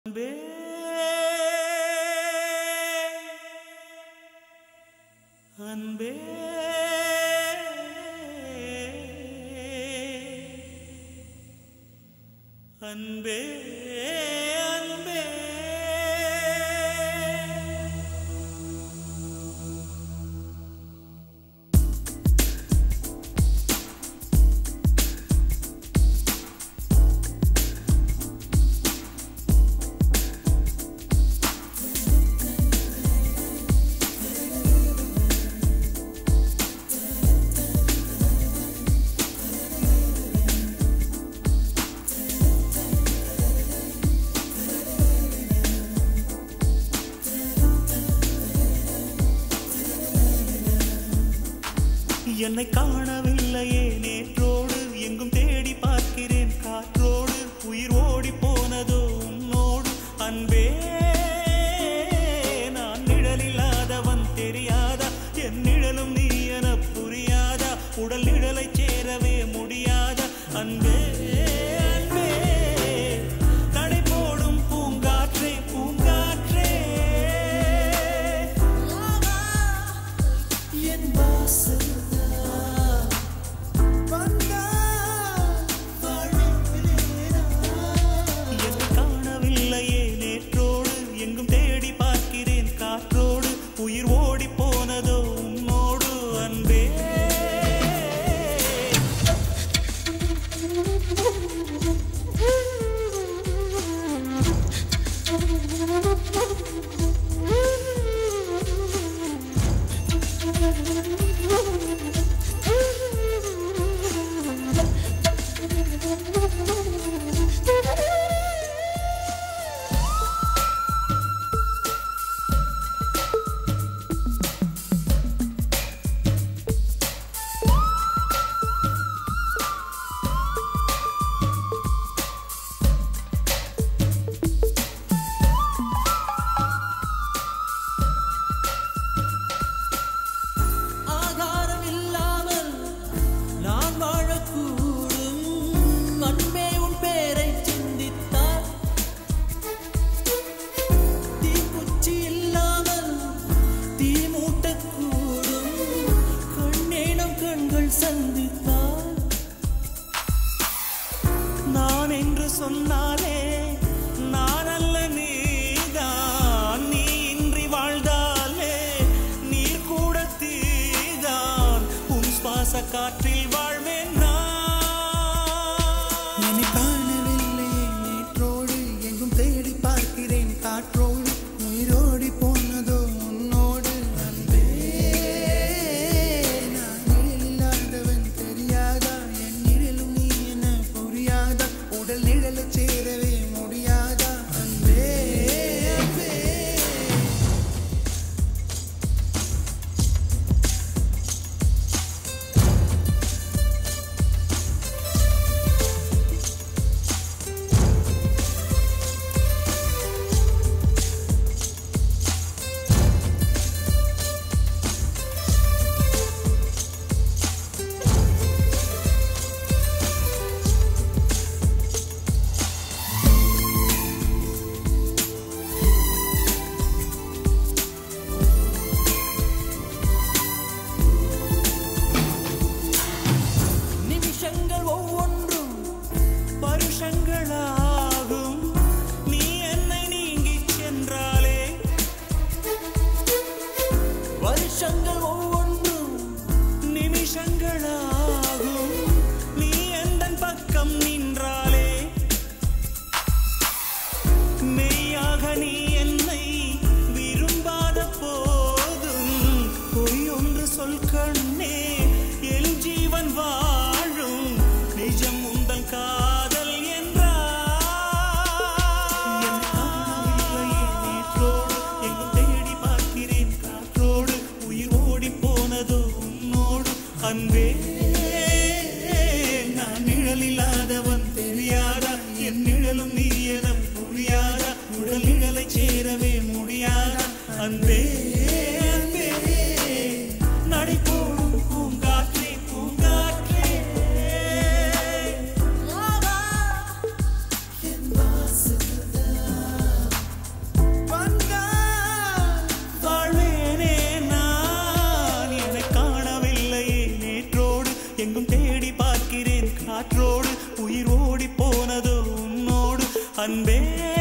அன்பே அன்பே அன்பே அன்பே என்னை காணவில்லையே நேற்றோடு எங்கும் தேடி பார்க்கிறேன் காற்றோடு உயிர் ஓடி போனதோ உன்னோடு அன்பே நான் நிழலில்லாதவன் தெரியாதா என் நிழலும் நீ என புரியாதா உடல் நிழலை சேரவே முடியாதா அன்பே அன்பே நடை போடும் பூங்காற்றே பூங்காற்றே என் வாசல் என்னை காணவில்லையே நேற்றோடு எங்கும் தேடி பார்க்கிறேன் காற்றோடு உயிர் ஓடி போனதோ உன்னோடு அன்பே ஆகாரம் இல்லாமல் நான் வாழக்கூடும் அன்பே உன் பேரை சிந்தித்தால் தீக்குச்சி இல்லாமல் தீ மூட்டக்கூடும் கண்ணேனம் கண்கள் சந்தித்தால் நான் என்று சொன்னாலே நான் அல்ல நீதான் நீ இன்றி வாழ்ந்தாலே நீர் கூட தீதான் உன் சுவாச காற்றில் வாழ்வேன் நான் என்னை காணவில்லையே நேற்றோடு எங்கும் தேடி பார்க்கிறேன் காற்றோடு உயிரோடி போனதோ உன்னோடு அன்பே நான் நிழல் இல்லாதவன் தெரியாதா என் நிழலும் நீ என புரியாதா உடல் நிழலை சேரவே முடியாதா அன்பே அன்பே நிமிஷங்கள் ஒவ்வொன்றும் வருஷங்களாகும் நீ என்னை நீங்கிச் சென்றாலே வருஷங்கள் ஒவ்வொன்றும் நிமிஷங்களாகும் நீ எந்தன் பக்கம் நின்றாலே மெய்யாக நீ என்னை விரும்பாத போதும் பொய் ஒன்று சொல் கண்ணே என் ஜீவன் வாழும் நிஜம் உந்தன் காதல் என்றார் நேற்றோடு எங்கும் தேடி பார்க்கிறேன் காற்றோடு உயிர் ஓடி போனதோ உன்னோடு அன்பே நான் நிழல் இல்லாதவன் தெரியாதா என் நிழலும் நீ என புரியாதா உடல் நிழலை சேரவே முடியாதா அன்பே அன்பே நடை போடும் பூங்காற்றே பூங்காற்றே என் வாசல் காற்றோடு உயிர் ஓடி போனதோ உன்னோடு அன்பே